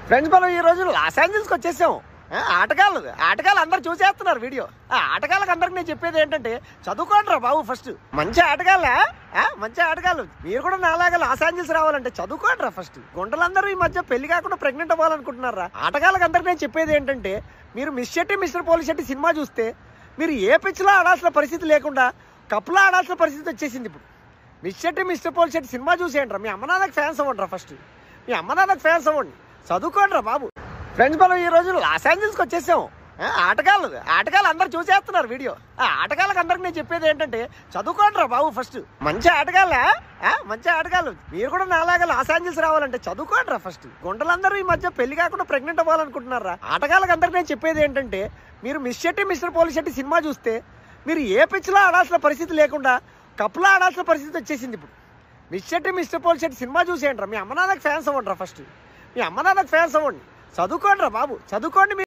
friends మనం ఈ రోజు లాస్ ఏంజల్స్కి వచ్చేసాం ఆ, ఆటగాళ్ళు ఆటగాళ్ళు అందరు చూసేస్తున్నారు వీడియో ఆ ఆటగాళ్ళకి అందరికి నేను చెప్పేది ఏంటంటే చదువుకోండి రా బాబు ఫస్ట్ మంచి ఆటగాళ్ళ మంచి ఆటగాళ్ళు మీరు కూడా నాలాగా లాస్ ఏంజల్స్ రావాలంటే చదువుకోండి రా ఫస్ట్ గుంటలందరూ ఈ మధ్య పెళ్లి కాకుండా ప్రెగ్నెంట్ అవ్వాలనుకుంటున్నారా ఆటగాళ్ళకి అందరికి నేను చెప్పేది ఏంటంటే మీరు మిస్ శెట్టి మిస్టర్ పోలి శెట్టి సినిమా చూస్తే మీరు ఏ పిచ్చిలో ఆడాల్సిన పరిస్థితి లేకుండా కప్పులో ఆడాల్సిన పరిస్థితి వచ్చేసింది ఇప్పుడు miss Shetty mister Pol Shetty cinema చూసేయండి మీ అమ్మ నాన్నకి ఫ్యాన్స్ అవ్వండి రా ఫస్ట్ మీ అమ్మ నాన్నకి ఫ్యాన్స్ అవ్వండి చదువుకోండి రా బాబు ఫ్రెండ్స్ మనం ఈ రోజు లాస్ ఏంజల్స్కి వచ్చేసాం ఆ, ఆటగాళ్ళు ఆటగాళ్ళు అందరు చూసేస్తున్నారు వీడియో ఆ ఆటగాళ్ళకి అందరికి నేను చెప్పేది ఏంటంటే చదువుకోండి రా బాబు ఫస్ట్ మంచి ఆటగాళ్ళ మంచి ఆటగాళ్ళు మీరు కూడా నాలాగా లాస్ ఏంజల్స్ రావాలంటే చదువుకోండి రా ఫస్ట్ గుంటలందరూ ఈ మధ్య పెళ్లి కాకుండా ప్రెగ్నెంట్ అవ్వాలనుకుంటున్నారా ఆటగాళ్ళకి అందరికి నేను చెప్పేది ఏంటంటే మీరు మిస్ శెట్టి మిస్టర్ పోలి శెట్టి సినిమా చూస్తే మీరు ఏ పిచ్చిలో ఆడాల్సిన పరిస్థితి లేకుండా కప్పులో ఆడాల్సిన పరిస్థితి వచ్చేసింది ఇప్పుడు miss Shetty mister Pol Shetty cinema చూసేయండి రా మీ అమ్మ నాన్నకి ఫ్యాన్స్ అవ్వండి రా ఫస్ట్ మీ అమ్మ నాన్నకి ఫ్యాన్స్ అవ్వండి చదువుకోండి రా బాబు చదువుకోండి మీరు